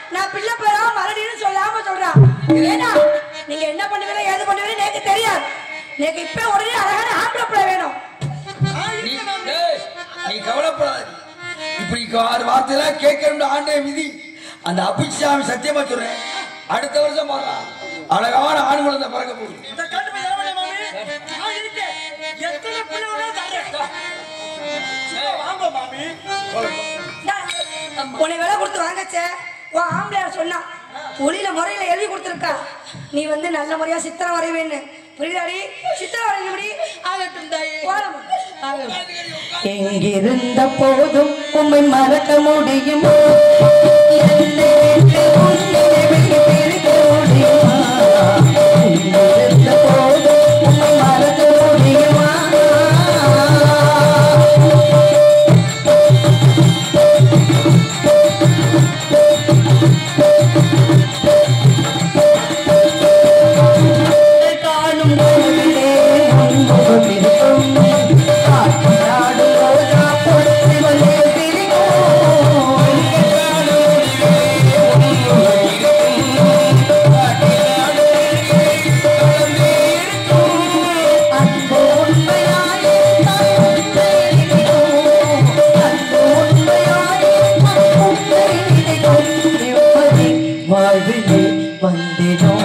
நான் பிள்ளை பேரா மறுபடியும் சொல்லாம சொல்றான் ஏன்னா நீங்க என்ன பண்ணுவீங்க ஏது பண்ணுவீங்க எனக்கு தெரியாது எனக்கு இப்ப உடனே அழகான ஆம்பளை பிள்ளை வேணும் நீ டேய், நீ கவலைப்படாத இப்படி ஆறு வார்த்தையெல்லாம் கேட்கணும் ஆண்டே விதி அந்த அபிஷாமி சத்தியமா சொல்றேன் அடுத்த வருஷம் பாக்கலாம் அழகான ஆண் குழந்தை பிறக்க போகுது இந்த கட்டு போய் எவ்வளவு மாமி நான் இருக்கேன் எத்தனை பிள்ளை வேணாலும் தர்றேன் சும்மா வாங்க மாமி உன்னை விலை கொடுத்து வாங்கச்சே உன் ஆம்பளையார் சொன்னா ஒளியில முறையில எழுதி கொடுத்துருக்கா நீ வந்து நல்ல முறையா சித்திரம் வரைவேன்னு புரியுதாடி சித்திரம் வரைஞ்சபடி ஆகட்டும் தாயே போலாம் எங்கிருந்த போதும் உம்மை மறக்க முடியுமா என்னை விட்டு உன்னை விட்டு பிரிக்க முடியுமா எங்கிருந்த போதும் உம்மை மறக்க முடியுமா காணும் பொழுதிலே உன் முகம் இருக்கும் காற்றாடும் ரோஜா பொழுது வந்து பிரிக்கும் அன்பு உண்மையாயே உன்னை நினைக்கும் அன்பு உண்மையாயே உன்னை நினைக்கும் நிம்மதி வாழ்விலே வந்தினோம்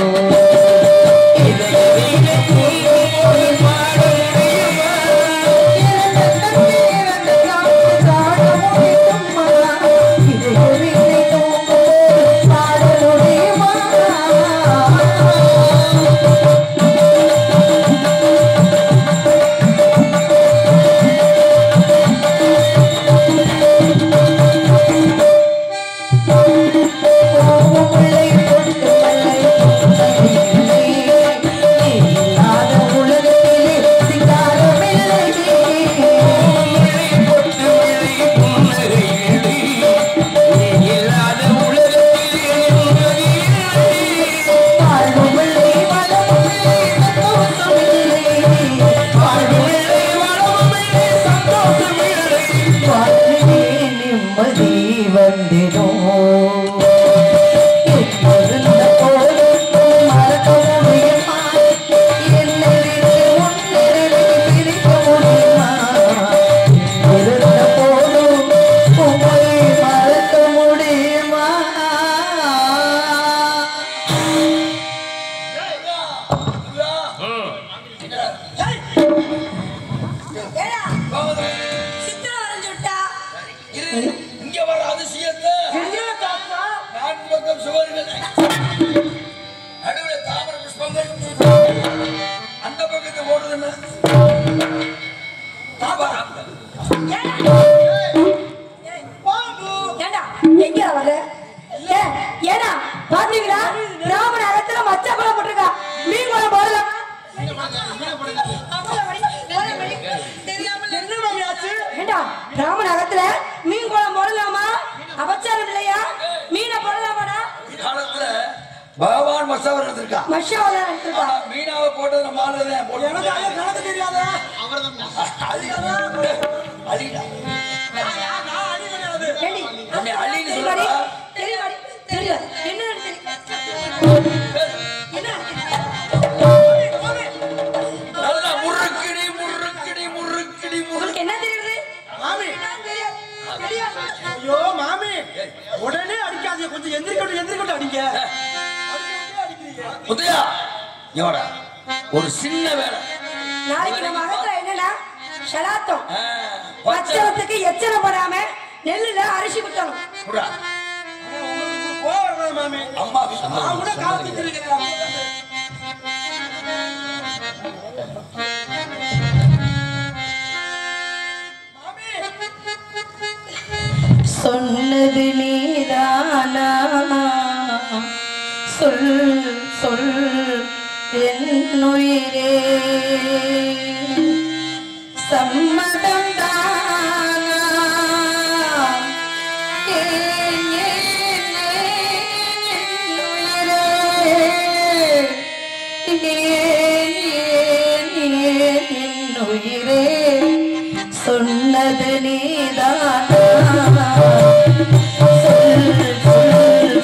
நிம்மதி வந்திடும் எப்பொழுந்த போதும் மறக்க முடியுமா என்னை விட்டு உன்னை பிரிக்க முடியுமா இருந்த போதும் உம்மை மறக்க முடியுமா ஏடா சித்திரம் வரைஞ்சு விட்டா இரு, இங்க வர அதிசயத்தை நான்கு பக்கம் சுவர்கள் நடுவில் தாமர புஷ்பங்கள் அந்த பக்கத்தை ஓடுதுன்னு தாமரம். ஏண்டா எங்க வர ஏ ஏடா பாத்தீங்களா ராமன் அகத்துல மச்ச குளம் போட்டிருக்கா மீன் குளம் போடலாம் என்ன மாமி ஆச்சு ஏண்டா ராமன் அகத்துல மீன் குளம் போடலாமா அபச்சாரம் இல்லையா மீனை போடலாமாடா காலத்துல பகவான் மசவர் இருந்திருக்கா மஷாவதா எடுத்துருக்கா ஆனா மீனாவை போட்டது நம்ம ஆளுதான் எனக்கு ஐயா கணக்கு தெரியாத அழிடா நான் அடி கிடையாது ஏண்டி உன்னை அள்ளின்னு தெரியுமாடி? சொல்றா? தெரியுமாடி? தெரியும் என்ன தெரியும் என்ன நல்லா முறுக்கிடி முறுக்கிடி முறுக்கிடி முறுக்கு உங்களுக்கு என்ன தெரியுது மாமி என்னன்னு தெரியும் தெரியாது ஐயோ மாமி உடனே அடிக்காதீங்க கொஞ்சம் எந்திரிக்கட்டும் எந்திரிக்கட்டும் அடிங்க அடிக்கிறதே அடிக்கிறீங்க உதயா இவடா ஒரு சின்ன வேலை நாளைக்கு நம்ம அகத்துல என்னன்னா ஷலாத்தம் ஆ, பச்சை பச்சளத்துக்கு எச்சனம் போடாம நெல்லுல அரிசி குத்தணும் புறா. உங்களுக்கு கோவம் வராது மாமி அம்மா நான் கூட காத்து இருக்கிறேன் சொன்னது நீதானா சொல் சொல் என் உயிரே சம்மதம் தானா ஏன், ஏன், ஏன் என் உயிரே? ஏன், ஏன், ஏன் என் உயிரே சொன்னது நீதானா சொல் சொல்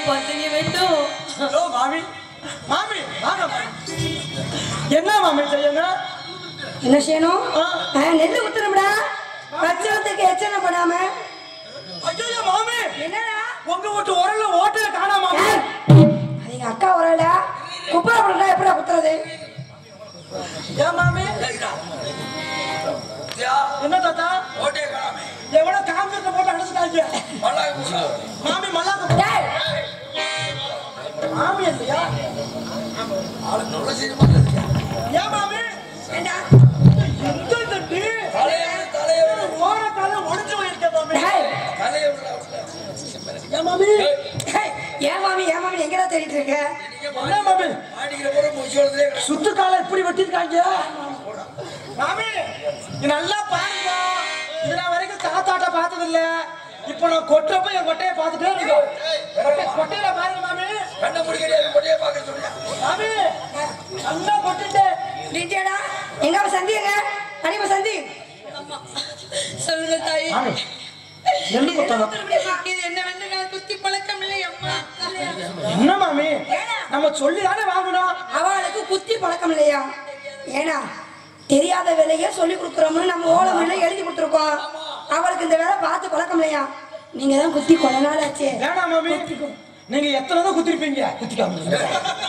அப்பா செய்ய வேண்டும் ஹலோ மாமி மாமி வாங்க மாமி. என்ன மாமி செய்யுங்க என்ன செய்யணும் ஆ. ஆ, நெல்லு குத்துறோம்டா பச்சளத்துக்கு எச்சனை பண்ணாம ஐயோ மாமி என்னடா உங்க வீட்டு உரல்ல ஓட்டையை காணாம மாமி ஏய், அது எங்க அக்கா வரல குப்பை போடுறா எப்படா குத்துறது ஏன் மாமி தியா, என்ன தாத்தா ஓட்டே காணாமே. எவ்வளவு காங்கிரத்தை போட்டு அடிச்சுட்டாங்க மல்லாக்க பூசா. மாமி மல்லாக்க டேய், மாமி இல்லையா ஆளு நல்ல செய்தி மாதிரி இருக்கியா? ஏன் மாமி ஏண்டா? இந்த தட்டி தலையை விடு, தலையை விடு. ஓர காலம் ஒடிச்சு போயிருக்கேன் மாமி டேய், தலையை விடுடா, விடுடா. ஏன் மாமி டேய், ஏன் மாமி ஏன் மாமி எங்கடா தேடிட்டு இருக்க நீங்க என்ன மாமி மாட்டிக்கிற போற மூச்சோடதே கிடையாது. சுத்து காலை இப்படி வெட்டிருக்காங்க மாமி இது நல்லா பாருங்க இது நான் வரைக்கும் தாத்தாட்ட பார்த்தது இல்ல இப்போ நான் கொட்டுறப்ப என் கொட்டையை பார்த்துட்டே இருக்கோம் கொட்டை- கொட்டையில பாருங்க மாமி கண்ணை மூடி கிடையாது, கொட்டையை பார்க்க சொல்றியா? மாமி நல்லா கொட்டிட்டு டிஜேடா எங்க அவன் சந்தி எங்க அடிமை சந்தி சொல்லுங்க தாயே மாமி நெல்லு கொத்தணும் இது என்ன வந்து நான் குத்தி பழக்கம் இல்லை அம்மா என்ன மாமி நம்ம சொல்லி தானே வாங்கணும் அவளுக்கு குத்தி பழக்கம் இல்லையா ஏன்னா தெரியாத வேலையை சொல்லி கொடுக்குறோம்னு நம்ம ஓலமில்ல எழுதி கொடுத்துருக்கோம் அவளுக்கு இந்த வேலை பார்த்து பழக்கம் இல்லையா நீங்க தான் குத்தி கொலை நாள் ஆச்சே வேணாம் மாமி நீங்க எத்தனை தான் குத்திருப்பீங்க குத்திக்காம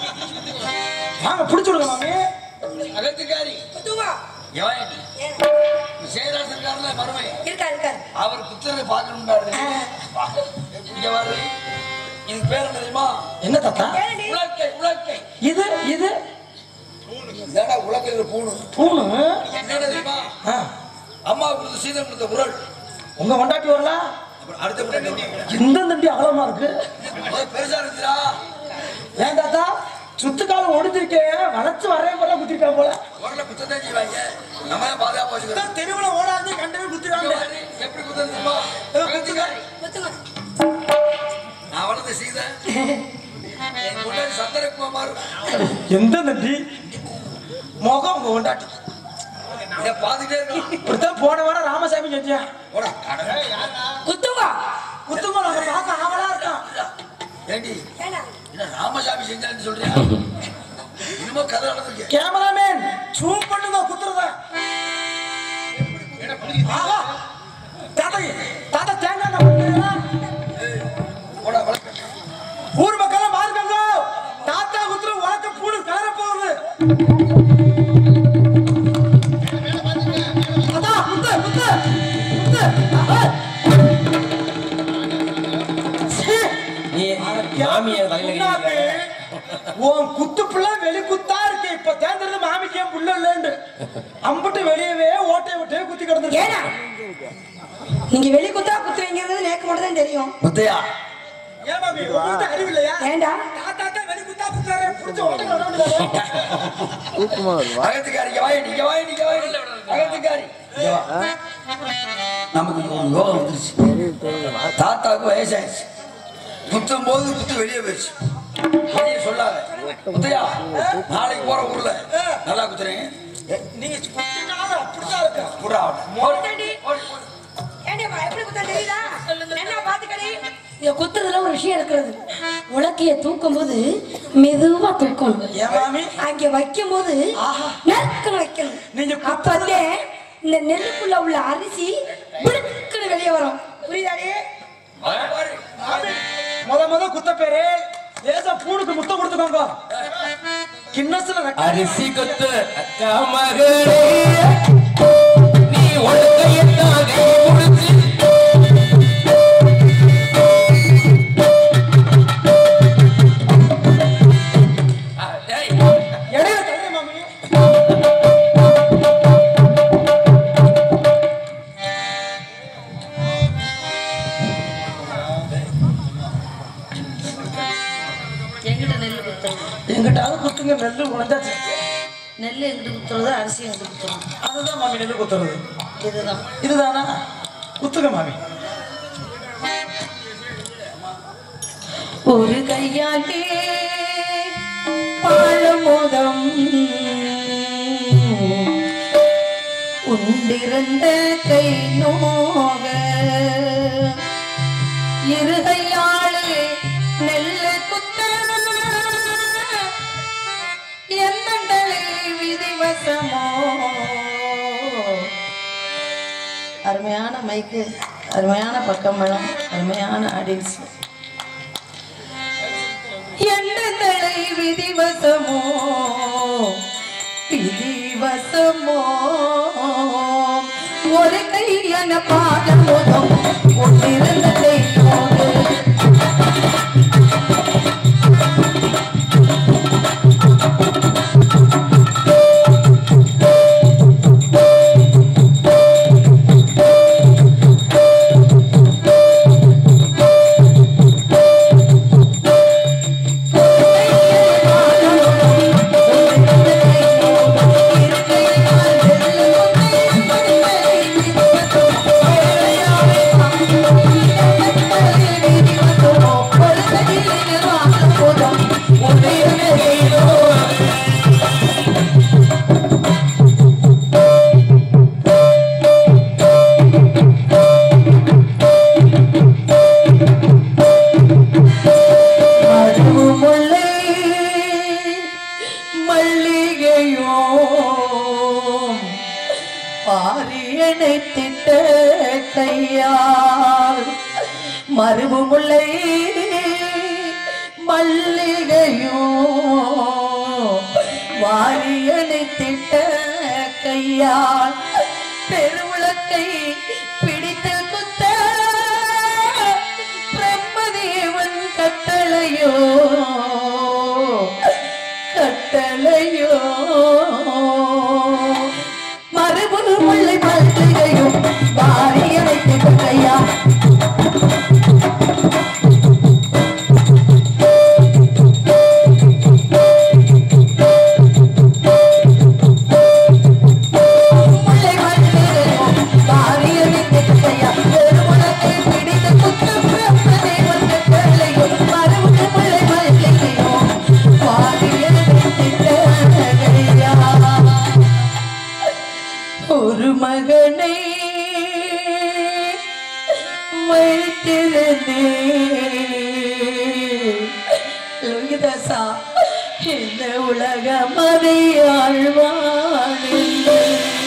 வாங்க பிடிச்சு விடுங்க மாமி அகத்துக்காரி, குத்துவா எவன்? சேராசன் இருக்காருல்ல, மருமை. இருக்கா இருக்கா அவர் குத்துறதை பார்க்கணும்டாரு. இங்க பாரு. இதுக்கு பேர் என்ன தெரியுமா? என்ன தாத்தா ஏன்டி? உலக்கை, உலக்கை. இது இது இதாடா உலக்கையில பூணு. பூணு என்னடா தெரியுமா? ஆ, அம்மாவுக்கு கொடுத்த சீதம் கொடுத்த உரல். உங்க கொண்டாட்டி வரல அப்புறம் அடுத்த முறை இந்த தண்டி அகலமா இருக்கு பெருசா இருந்துச்சுடா ஏன் தாத்தா சுத்து காலம் ஒடிச்சிருக்கேன் வளைச்சு வரவே போல குத்திருக்கேன் போல உரல குத்தத்தான் செய்வாங்க நம்ம தான் பாதுகாப்பு வச்சுக்கிறோம் தெருவுல ஓடாது கண்டவே இங்க குத்திருக்காங்க பாரு, எப்படி குத்துறது தெரியுமா? அகத்துக்காரி. குத்துங்க நான் வளர்ந்த சீதை என் முன்னாடி சந்தனக்குமார் எந்த தண்டி முகம் உங்க கொண்டாட்டி இதை பார்த்துட்டே இருக்கலாம் இப்படித்தான் போன வாரம் ராமசாமி செஞ்சேன் போடா அட. குத்துங்க குத்துங்க நம்ம பார்க்க ஆவலா இருக்கான் ஏண்டி ஏண்டா என்ன ராமசாமி செஞ்சான்னு சொல்றியா இன்னமும் கதை நடந்திருக்கு கேமராமேன் ஜூம் பண்ணுங்க குத்துறத ஆஹா தாத்தா தாத்தா தேங்காய் எண்ணெய் போட்டுறீங்களா? போடா வளர்க்க ஊர் மக்கள் பாருங்க தாத்தா குத்துற உலக்க பூடு கலர போகுது தாத்தா குத்து குத்து குத்து ஆஹா. சீ. மாமியை வயல்ல முன்னாடி உன் குத்து பிள்ளை வெளி குத்தா இருக்கு இப்ப தேர்ந்தெடுத்து மாமிக்கு ஏன் புள்ள இல்லைன்னு அம்புட்டு வெளியவே ஓட்டையை விட்டு குத்தி கிடந்து ஏடா நீங்க வெளி குத்தா குத்துவீங்கிறது நேக்கு மட்டும் தான் தெரியும் முத்தையா ஏன் மாமி உங்களுக்கு அறிவு இல்லையா ஏண்டா தாத்தா தான் வெளி குத்தா குத்தாரு புடிச்ச ஓட்டை விட வேண்டியது அகத்துக்காரி இங்க வாய் நீங்க வாய் நீங்க வாய் அகத்துக்காரி இங்க வா. நமக்கு ஒரு யோகம் வந்துருச்சு தாத்தாவுக்கு வயசாயிடுச்சு குத்தும் போது குத்து வெளியே போயிடுச்சு வெளியே சொல்லாத முத்தையா நாளைக்கு போற ஊர்ல நல்லா குத்துறேன் நீங்க குத்தினாலும் அப்படிதான் இருக்கு புறா குத்தாண்டி. ஏண்டா எப்படி குத்தா தெரியுதா என்ன பாத்துக்கடி இத குத்துறதுல ஒரு விஷயம் இருக்கிறது உலக்கைய தூக்கும் போது மெதுவா தூக்கணும் ஏன் மாமி அங்க வைக்கும் போது நறுக்குன்னு வைக்கணும் நீங்க அப்பதே இந்த நெல்லுக்குள்ள உள்ள அரிசி விடுக்குன்னு வெளியே வரும் புரியுதாடி பாரு மாமி முத முத குத்த பேரு லேசா பூனுக்கு முத்தம் கொடுத்துக்கோங்க கிண்ணஸ்ல வெட்ட அரிசி கொத்து அக்கா மகளே நீ ஒழுக்கையத்தான் கை முடிச்சு ஆ, டேய், இடையில தள்ளு மாமி எங்கிட்ட நெல் குத்துறது எங்கிட்டாவது குத்துங்க நெல்லு உழைஞ்சாச்சு நெல் எங்கிட்ட குத்துறது அரிசி எங்கிட்ட குத்துறது அதுதான் மாமி நெல்லு குத்துறது இதுதான் இதுதானா குத்துங்க மாமி ஒரு கையாலே பாலமோதம் உண்டிருந்த கை நோக இருகையாளு நெல்லு வசமோ அருமையான மைக்கு அருமையான பக்கமளம் அருமையான ஆடியன்ஸ் எண்ணங்களை விதிவசமோ விதிவசமோ ஒரு கையான பாடம் போதும் ஒன்றிருந்த கையோடு மருமுல்லை மல்லிகையோ பாரியனை திட்ட கையால் மருமுல்லை மல்லிகையோ வாரியனை திட்ட கையால் பெருவிளக்கை பிடித்து குத்த பிரம்மதேவன் கட்டளையோ கட்டளையோ மறுபுது முல்லை மல்லிகையும் வாரியனை திட்ட கையா முல்லை மல்லிகையும் வாரியனை திட்ட கையா பெருமுளக்கை பிடித்து குத்த பிரம்மதேவன் கட்டளையும் மறுபுது முல்லை மல்லிகையும் வாரியனை திட்ட கையா ஒரு மகனை வைத்திருந்தே லோகிதாசா இந்த உலகம் அதை ஆழ்வானில்லை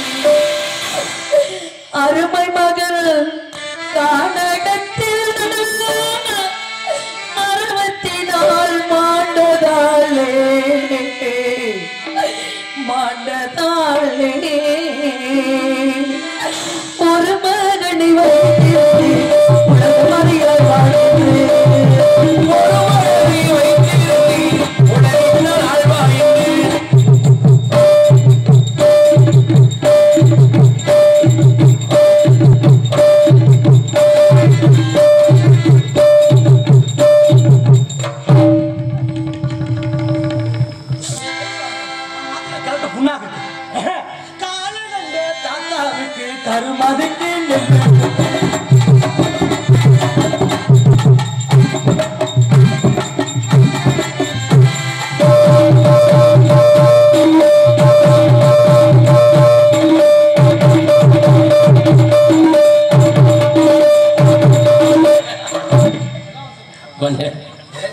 அருமை மகள் கானடத்தில் அறுபத்தி நாள் மாண்டதாலே மாண்டதாலே ஒரு மகனை வைத்திருந்து உலகம் அறியாய் வாழ்கிறேன் ஒரு மகனை வைத்திருந்து உலகினால் ஆழ்வாயின்றேன் கரெக்டா புண்ணாக்கு காலகண்ட தாத்தாவுக்கு கருமதுக்கு கொஞ்சம்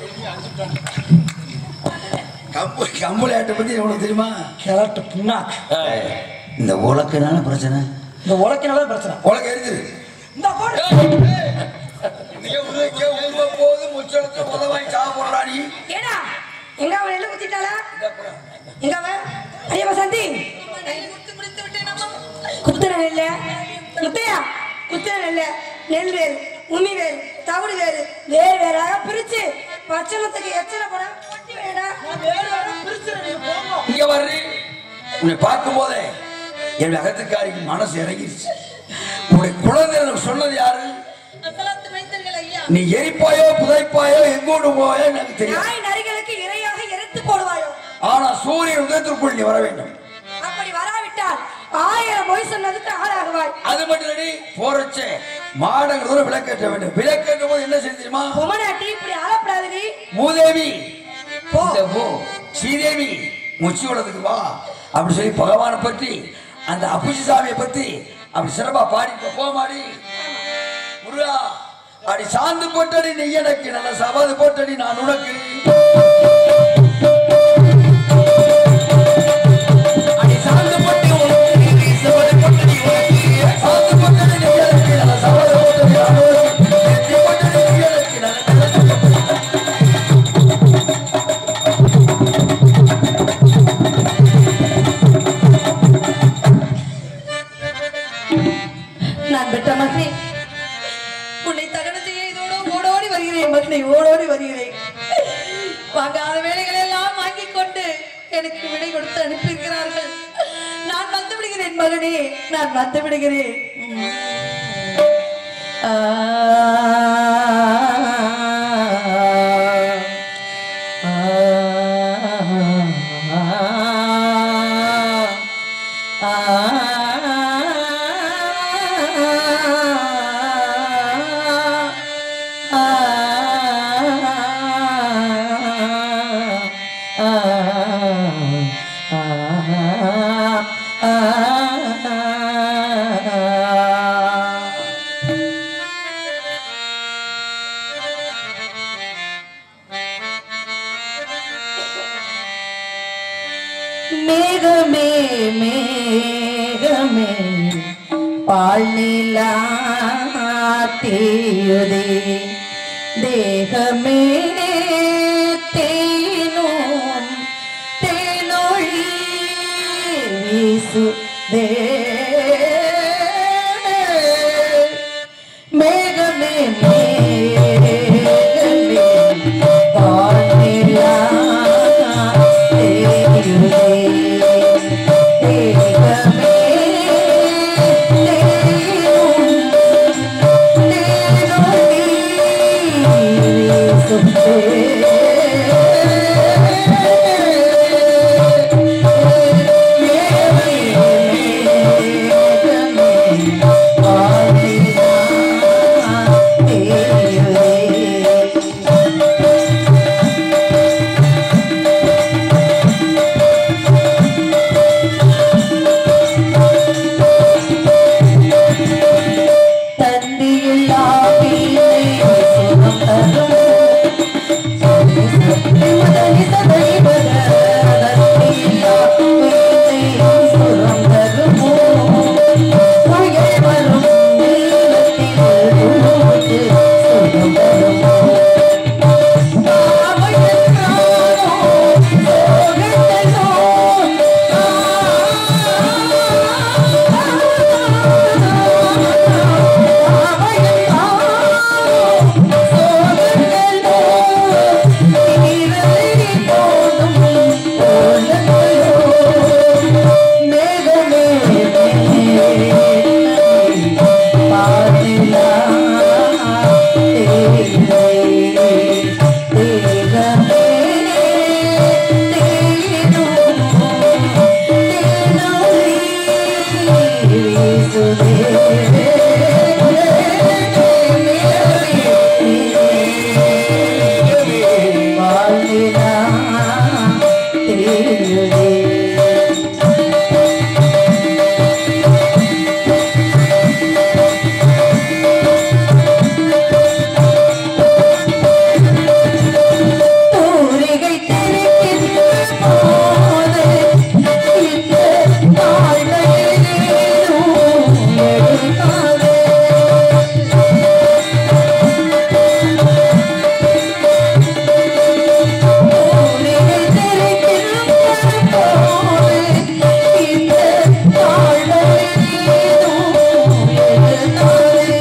கம்பு கம்புளையாட்டை பத்தி எவ்வளவு தெரியுமா கிழட்டு புண்ணாக்கு இந்த உலக்கனால பிரச்சனை இந்த உலக்கினால பிரச்சனை உலக இருக்குது இந்த போடு போது முச்சலத்தை முத வாங்கி சாப்பிடறா நீ ஏடா எங்க அவன் நெல்லு குத்திட்டாளா எங்க அவன் ஐயா வசந்தி குத்துன நெல்ல முத்தையா குத்துன நெல்ல நெல் வேறு உமி வேறு தவிடு வேறு வேறு வேறாக பிரிச்சு பச்சனத்துக்கு எச்சனை போட கொட்டி வேடா வேறு வேறு பிரிச்சுரு நீங்க போங்க இங்க வர்றி உன்னை பார்க்கும் போதே என் அகத்துக்காரிக்கு மனசு இறங்கிருச்சு உன்னுடைய குழந்தை எனக்கு சொன்னது யாரு நீ எரிப்பாயோ புதைப்பாயோ எங்கோடு போயோ எனக்கு தெரியும் நாய் நரிகளுக்கு இரையாக எரித்து போடுவாயோ ஆனா சூரியன் உதயத்திற்குள் நீ வர வேண்டும் அப்படி வராவிட்டால் ஆயிரம் பொய் சொன்னதுக்கு ஆளாகுவாய் அது மட்டும் இல்லடி போறச்சே மாடங்கள் தூரம் விளக்கேற்ற வேண்டும் விளக்கேற்ற போது என்ன செய்ய தெரியுமா பொம்மநாட்டி இப்படி ஆளப்படாதடி மூதேவி போ. இந்த போ ஸ்ரீதேவி முச்சி உலகத்துக்கு வா அப்படி சொல்லி பகவானை பற்றி அந்த அப்புச்சி சாமியை பத்தி அப்படி சிறப்பா பாடி போமாடி முருகா அடி சாந்து போட்டடி நீ எனக்கு நல்ல சபாது போட்டடி நான் உனக்கு அடி சாந்து வருகிறேன் மகனை ஓடோடி வருகிறேன் வாங்காத வேலைகளை எல்லாம் வாங்கிக் கொண்டு எனக்கு விடை கொடுத்து அனுப்பியிருக்கிறார்கள் நான் வந்து விடுகிறேன் மகனே நான் வந்து விடுகிறேன் ஆ, ஆ, மேகமே மேகமே பால் நிலா தேயுதே தேகமே தேனும் தேனொழி வீசுதே மேகமே மேகமே பால் நிலா தேயுதே தேகமே தேனும் தந்தியில்லா பிள்ளை சுகம் தரும் முதலி சதை பர தந்தியில்லா பிள்ளை சுகம் தருமோ புயல் வரும் நீளத்தில் ஊற்று சுகம் தருமோ அவள் என்றாரோ சோகத்தனோ தூரிகை தெரிக்கின்ற போது இந்த தாழ்மையிலேனும் எழுதாதே. தூரிகை தெரிக்கின்ற போது இந்த தாழ்மையிலேனும் எழுதாதே.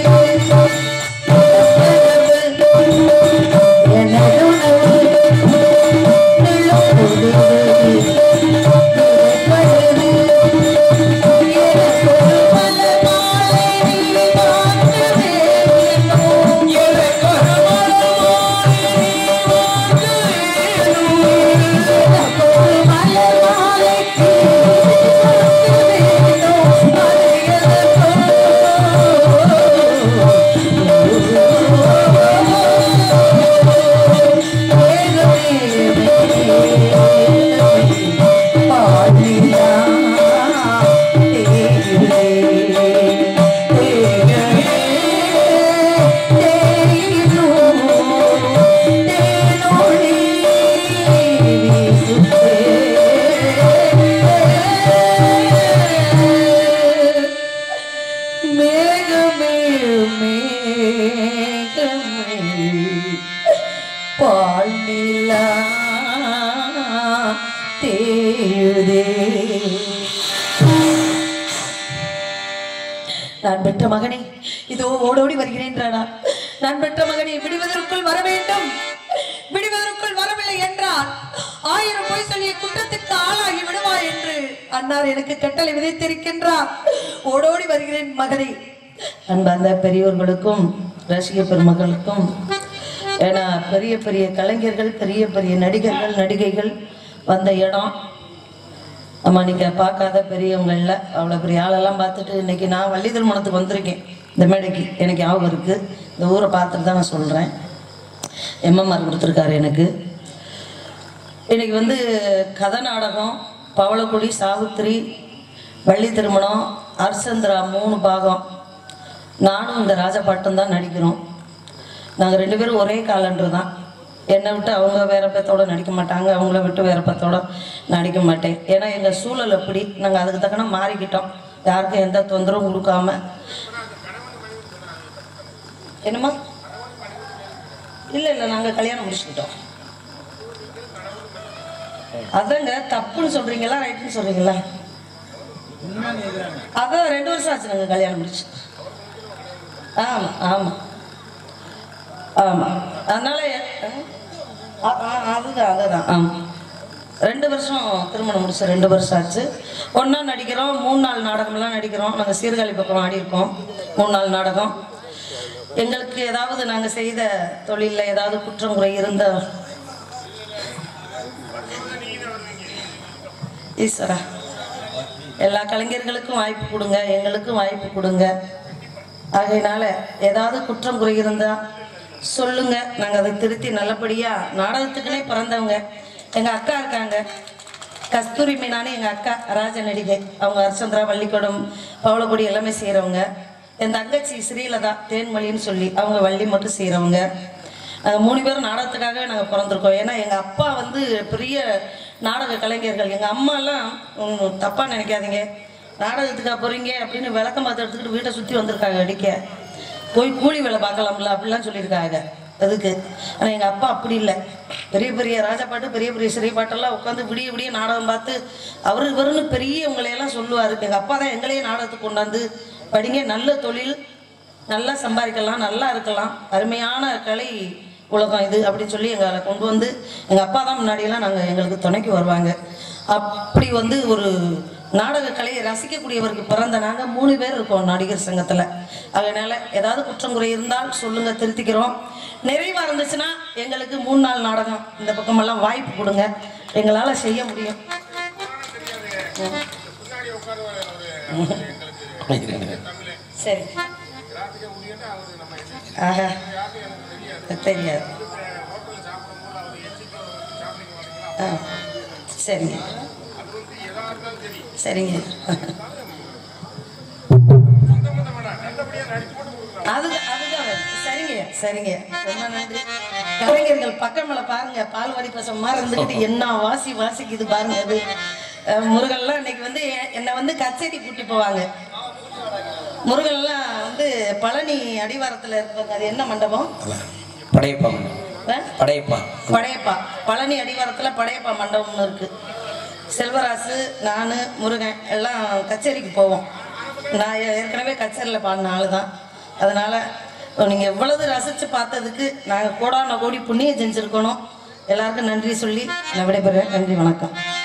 எனதுணவு மேகமே மேகமே பால் நிலா தேயுதே நான் பெற்ற மகனே இதோ ஓடோடி வருகிறேன் ராணா நான் பெற்ற மகனை விடுவதற்குள் வர வேண்டும் விடுவதற்குள் வரவில்லை என்றால் ஆயிரம் பொய் சொல்லிய குற்றத்திற்கு ஆளாகி விடுவாய் என்று அன்னார் எனக்கு கட்டளை விதைத்திருக்கின்றார் ஓடோடி வருகிறேன் மகனை அன்பார்ந்த பெரியோர்களுக்கும் ரசிக பெருமக்களுக்கும் ஏன்னா பெரிய பெரிய கலைஞர்கள் பெரிய பெரிய நடிகர்கள் நடிகைகள் வந்த இடம் ஆமா நீங்க பார்க்காத பெரியவங்க இல்லை அவ்வளோ பெரிய ஆளெல்லாம் பார்த்துட்டு இன்னைக்கு நான் வள்ளி திருமணத்துக்கு வந்திருக்கேன் இந்த மேடைக்கு எனக்கு ஞாபகம் இருக்கு இந்த ஊரை பார்த்துட்டு தான் நான் சொல்றேன் எம்எம்ஆர் கொடுத்துருக்காரு எனக்கு இன்னைக்கு வந்து கதை நாடகம் பவளக்குடி சாவித்திரி வள்ளி திருமணம் அர்சந்திரா மூணு பாகம் நானும் இந்த ராஜபாட்டும் தான் நடிக்கிறோம் நாங்கள் ரெண்டு பேரும் ஒரே காலண்டர் தான் என்னை விட்டு அவங்க வேற பத்தோட நடிக்க மாட்டாங்க அவங்கள விட்டு வேற பத்தோட நடிக்க மாட்டேன் ஏன்னா எங்கள் சூழல் அப்படி நாங்கள் அதுக்கு தக்கன மாறிக்கிட்டோம் யாருக்கும் எந்த தொந்தரவும் கொடுக்காம என்னம்மா இல்லை இல்லை நாங்கள் கல்யாணம் முடிச்சுக்கிட்டோம் அதாங்க தப்புன்னு சொல்றீங்களா ரைட்டுன்னு சொல்றீங்களா அதான் ரெண்டு வருஷம் ஆச்சு நாங்கள் கல்யாணம் முடிச்சு ஆமாம் ஆமாம் ஆமாம் அதனால அ- அ- அதுதான் அதுதான் ஆமாம் ரெண்டு வருஷம் திருமணம் முடிச்சு ரெண்டு வருஷம் ஆச்சு ஒன்றா நடிக்கிறோம் மூணு நாள் நாடகம்லாம் நடிக்கிறோம் நாங்கள் சீர்காழி பக்கம் ஆடியிருக்கோம் மூணு நாள் நாடகம் எங்களுக்கு ஏதாவது நாங்கள் செய்த தொழிலில் ஏதாவது குற்றம் குறை இருந்த ஈஸ்வரா எல்லா கலைஞர்களுக்கும் வாய்ப்பு கொடுங்க எங்களுக்கும் வாய்ப்பு கொடுங்க ஆகையினால ஏதாவது குற்றம் குறை இருந்தா சொல்லுங்க நாங்க அதை திருத்தி நல்லபடியா நாடகத்துக்குனே பிறந்தவங்க எங்க அக்கா இருக்காங்க கஸ்தூரி மீனானு எங்க அக்கா ராஜ நடிகை அவங்க ஹர்ச்சந்திரா வள்ளிக்கூடம் பவளக்குடி எல்லாமே செய்றவங்க என் தங்கச்சி ஸ்ரீலதா தேன்மொழின்னு சொல்லி அவங்க வள்ளி மட்டும் செய்றவங்க நாங்கள் மூணு பேரும் நாடகத்துக்காகவே நாங்கள் பிறந்திருக்கோம் ஏன்னா எங்கள் அப்பா வந்து பெரிய நாடக கலைஞர்கள் எங்கள் அம்மாலாம் ஒன்றும் தப்பாக நினைக்காதீங்க நாடகத்துக்கா போகிறீங்க அப்படின்னு விளக்கம் பார்த்து எடுத்துக்கிட்டு வீட்டை சுற்றி வந்திருக்காங்க அடிக்க போய் கூலி வேலை பார்க்கலாம்ல அப்படிலாம் சொல்லியிருக்காங்க அதுக்கு ஆனால் எங்கள் அப்பா அப்படி இல்லை பெரிய பெரிய ராஜா பாட்டு பெரிய பெரிய சிறை பாட்டெல்லாம் உட்காந்து விடிய விடிய நாடகம் பார்த்து அவரு இவருன்னு பெரியவங்களையெல்லாம் சொல்லுவார் எங்கள் அப்பா தான் எங்களையே நாடகத்துக்கு கொண்டாந்து படிங்க நல்ல தொழில் நல்லா சம்பாதிக்கலாம் நல்லா இருக்கலாம் அருமையான கலை உலகம் இது அப்படின்னு சொல்லி எங்களை கொண்டு வந்து எங்கள் அப்பா தான் முன்னாடியெல்லாம் நாங்கள் எங்களுக்கு துணைக்கு வருவாங்க அப்படி வந்து ஒரு நாடக கலையை ரசிக்கக்கூடியவருக்கு பிறந்த நாங்கள் மூணு பேர் இருக்கோம் நடிகர் சங்கத்தில் அதனால ஏதாவது குற்றம் குறை இருந்தால் சொல்லுங்க திருத்திக்கிறோம் நிறைவா இருந்துச்சுன்னா எங்களுக்கு மூணு நாள் நாடகம் இந்த பக்கமெல்லாம் வாய்ப்பு கொடுங்க எங்களால் செய்ய முடியும் சரி ஆஹா தெரியாது ஆ சரிங்க சரிங்க அது அதுதான் சரிங்க சரிங்க ரொம்ப நன்றி கலைஞர்கள் பக்கமல பாருங்க பால்வாடி பசங்க மாதிரி இருந்துக்கிட்டு என்ன வாசி வாசிக்குது பாருங்க அது அஹ், முருகன்லாம் இன்னைக்கு வந்து எ- என்னை வந்து கச்சேரி கூட்டி போவாங்க முருகன்லாம் வந்து பழனி அடிவாரத்தில் இருப்பாங்க அது என்ன மண்டபம் படையப்பா ஆ? படையப்பா படையப்பா பழனி அடிவாரத்தில் படையப்பா மண்டபம்னு இருக்கு செல்வராசு நான் முருகன் எல்லாம் கச்சேரிக்கு போவோம் நான் ஏ- ஏற்கனவே கச்சேரியில் பாடின ஆள் தான் அதனால நீங்கள் எவ்வளவு ரசித்து பார்த்ததுக்கு நாங்கள் கோடான கோடி புண்ணியம் செஞ்சுருக்கணும் எல்லாருக்கும் நன்றி சொல்லி நான் விடைபெறுவேன் நன்றி வணக்கம்